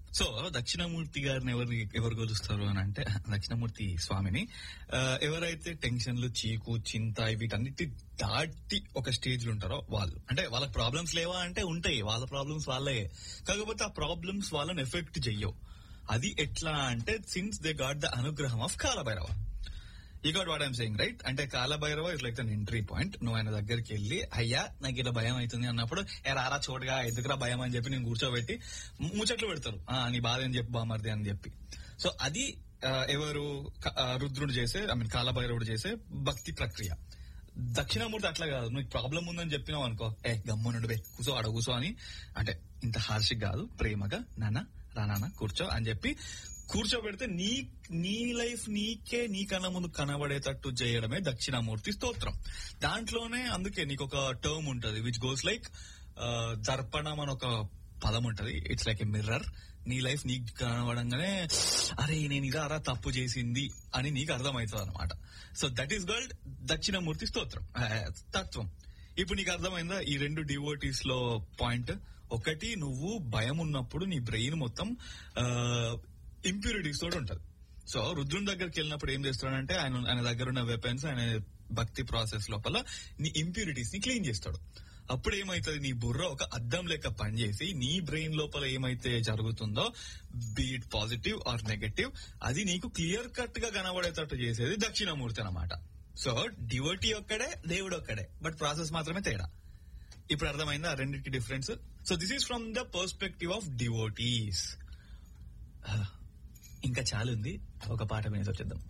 so Dakshinamurthy గారిని ఎవరు ఎవరు కొలుస్తారు అని అంటే దక్షిణామూర్తి స్వామిని ఆ, ఎవరైతే టెన్షన్లు చీకు చింత వీటన్నిటి దాటి ఒక స్టేజ్ లో ఉంటారో వాళ్ళు అంటే వాళ్ళకి ప్రాబ్లమ్స్ లేవా అంటే ఉంటాయి వాళ్ళ ప్రాబ్లమ్స్ వాళ్ళే కాకపోతే ఆ ప్రాబ్లమ్స్ వాళ్ళని ఎఫెక్ట్ చెయ్యవు అది ఎట్లా అంటే సిన్స్ దే గాట్ ద అనుగ్రహం ఆఫ్ కాలభైరవ ఈ got what I'm saying right అంటే Kalabhairava is like an entry point నువ్వు ఆయన దగ్గరికి వెళ్ళి అయ్యా నాకు ఇలా భయం అవుతుంది అన్నప్పుడు ఏ రారా చోటుగా ఎందుకురా భయం అని చెప్పి నేను కూర్చోబెట్టి ము- ముచ్చట్లు పెడతారు ఆ నీ బాధ అని చెప్పి బామర్ది అని చెప్పి సో అది ఆ, ఎవరు క- ఆ, రుద్రుడు చేసే ఐ మీన్ కాలభైరవుడు చేసే భక్తి ప్రక్రియ దక్షిణామూర్తి అట్లా కాదు నువ్వు ప్రాబ్లం ఉందని చెప్పినావు అనుకో ఏ గమ్మునుండు బే కూసో ఆడ కూసో అని అంటే ఇంత హార్షిక్ కాదు ప్రేమగా నాన్న రా నాన్న కూర్చో అని చెప్పి కూర్చోబెడితే నీ నీ లైఫ్ నీకే నీ కన్నా ముందు కనబడేటట్టు చేయడమే దక్షిణామూర్తి స్తోత్రం దాంట్లోనే అందుకే నీకు ఒక టర్మ్ ఉంటది విచ్ గోస్ లైక్ దర్పణం అని ఒక పదం ఉంటది ఇట్స్ లైక్ ఎ మిర్రర్ నీ లైఫ్ నీకు కనబడంగానే అరే నేను ఇదా అరా తప్పు చేసింది అని నీకు అర్థమవుతుంది అనమాట సో దట్ ఈస్ గల్డ్ దక్షిణామూర్తి స్తోత్రం ఆ, తత్వం ఇప్పుడు నీకు అర్థమైందా ఈ రెండు డివోటీస్ లో పాయింట్ ఒకటి నువ్వు భయం ఉన్నప్పుడు నీ బ్రెయిన్ మొత్తం ఇంప్యూరిటీస్ తోటి ఉంటది సో రుద్రుని దగ్గరికి వెళ్ళినప్పుడు ఏం చేస్తాడంటే ఆయన ఆయన దగ్గర ఉన్న వెపన్స్ ఆయన భక్తి ప్రాసెస్ లోపల నీ ఇంప్యూరిటీస్ ని క్లీన్ చేస్తాడు అప్పుడు ఏమైతుంది నీ బుర్ర ఒక అద్దం లెక్క పనిచేసి నీ బ్రెయిన్ లోపల ఏమైతే జరుగుతుందో బీట్ పాజిటివ్ ఆర్ నెగటివ్ అది నీకు క్లియర్ కట్ గా కనబడేటట్టు చేసేది దక్షిణామూర్తి అన్నమాట సో డివోటీ ఒక్కడే దేవుడు ఒక్కడే బట్ ప్రాసెస్ మాత్రమే తేడా ఇప్పుడు అర్థమైందా ఆ రెండింటి difference so this is from the perspective of devotees ఇంకా చాలా ఉంది ఒక పాట మీద వచ్చేద్దాం